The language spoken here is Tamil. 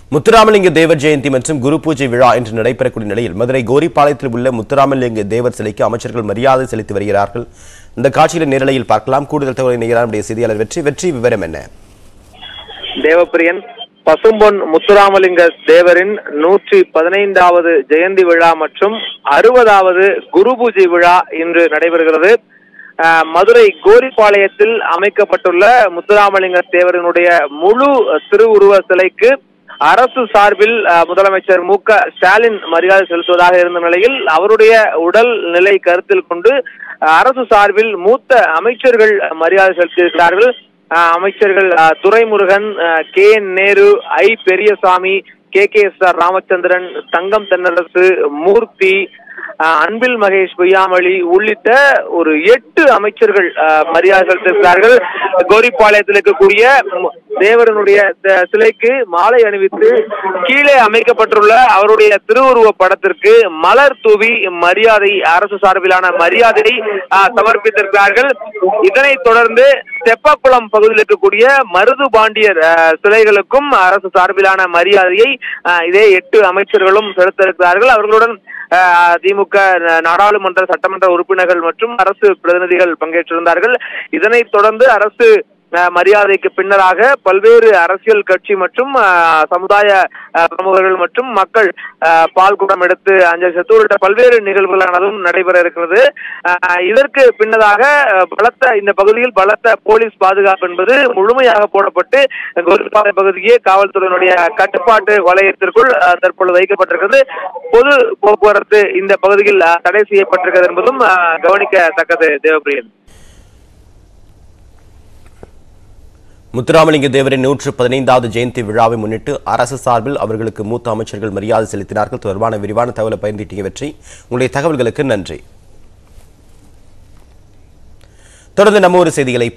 முத்துராமலிங்க தேவர் ஜெயந்தி மற்றும் குரு பூஜை விழா இன்று நடைபெறக்கூடிய நிலையில் மதுரை கோரிப்பாளையத்தில் உள்ள முத்துராமலிங்க தேவர் சிலைக்கு அமைச்சர்கள் மரியாதை செலுத்தி வருகிறார்கள் இந்த காட்சியில நேரலையில் பார்க்கலாம் கூடுதல் தகவலை நிகழ நம்முடைய செய்தியாளர் வெற்றி வெற்றி விவரம் என்ன தேவப்பிரியன் பசும்பொன் முத்துராமலிங்க தேவரின் நூற்றி பதினைந்தாவது ஜெயந்தி விழா மற்றும் அறுபதாவது குரு பூஜை விழா இன்று நடைபெறுகிறது அஹ், மதுரை கோரிப்பாளையத்தில் அமைக்கப்பட்டுள்ள முத்துராமலிங்க தேவரினுடைய முழு திருவுருவ சிலைக்கு அரசு சார்பில் அஹ், முதலமைச்சர் மு க ஸ்டாலின் மரியாதை செலுத்துவதாக இருந்த நிலையில் அவருடைய உடல் நிலை கருத்தில் கொண்டு அஹ், அரசு சார்பில் மூத்த அமைச்சர்கள் மரியாதை செலுத்தியிருக்கிறார்கள் அஹ் அமைச்சர்கள் அஹ், துரைமுருகன் அஹ், K N Nehru I Periyasamy K K S R Ramachandran Thangam Thennarasu Moorthy அஹ், அன்பில் மகேஷ் பொய்யாமொழி உள்ளிட்ட ஒரு எட்டு அமைச்சர்கள் அஹ், மரியாதை செலுத்தியிருக்கிறார்கள் கோரிப்பாளையத்தில் இருக்கக்கூடிய மு- தேவரனுடைய த- சிலைக்கு மாலை அணிவித்து கீழே அமைக்கப்பட்டுள்ள அவருடைய திருவுருவ படத்திற்கு மலர் தூவி மரியாதை அரசு சார்பிலான மரியாதையை அஹ், சமர்ப்பித்திருக்கிறார்கள் இதனைத் தொடர்ந்து தெப்பக்குளம் பகுதியில் இருக்கக்கூடிய மருது பாண்டியர் அஹ், சிலைகளுக்கும் அரசு சார்பிலான மரியாதையை அஹ், இதே எட்டு அமைச்சர்களும் செலுத்த இருக்கிறார்கள் அவர்களுடன் அஹ், திமுக நாடாளுமன்ற சட்டமன்ற உறுப்பினர்கள் மற்றும் அரசு பிரதிநிதிகள் பங்கேற்றிருந்தார்கள் இதனைத் தொடர்ந்து அரசு அஹ், மரியாதைக்கு பின்னராக பல்வேறு அரசியல் கட்சி மற்றும் அஹ், சமுதாய அஹ், பிரமுகர்கள் மற்றும் மக்கள் அஹ், பால் குடம் எடுத்து அஞ்சல் செலுத்து உள்ளிட்ட பல்வேறு நிகழ்வுகளானதும் நடைபெற இருக்கிறது அஹ், இதற்கு பின்னதாக அஹ், பலத்த இந்த பகுதியில் பலத்த போலீஸ் பாதுகாப்பு என்பது முழுமையாக போடப்பட்டு கோரிப்பாறை பகுதியே காவல்துறையினுடைய கட்டுப்பாட்டு வலயத்திற்குள் அஹ், தற்பொழுது வைக்கப்பட்டிருக்கிறது பொது போக்குவரத்து இந்த பகுதியில் அஹ், தடை செய்யப்பட்டிருக்கிறது என்பதும் அஹ், கவனிக்கத்தக்கது தேவப்பிரியன் முத்துராமலிங்க தேவரின் நூற்று பதினைந்தாவது ஜெயந்தி விழாவை முன்னிட்டு அரசு சார்பில் அவர்களுக்கு மூத்த அமைச்சர்கள் மரியாதை செலுத்தினார்கள் தொடர்பான விரிவான தகவலை பகிர்ந்திட்டீங்க வெற்றி உங்களுடைய தகவல்களுக்கு நன்றி தொடர்ந்து நம்ம ஒரு செய்திகளை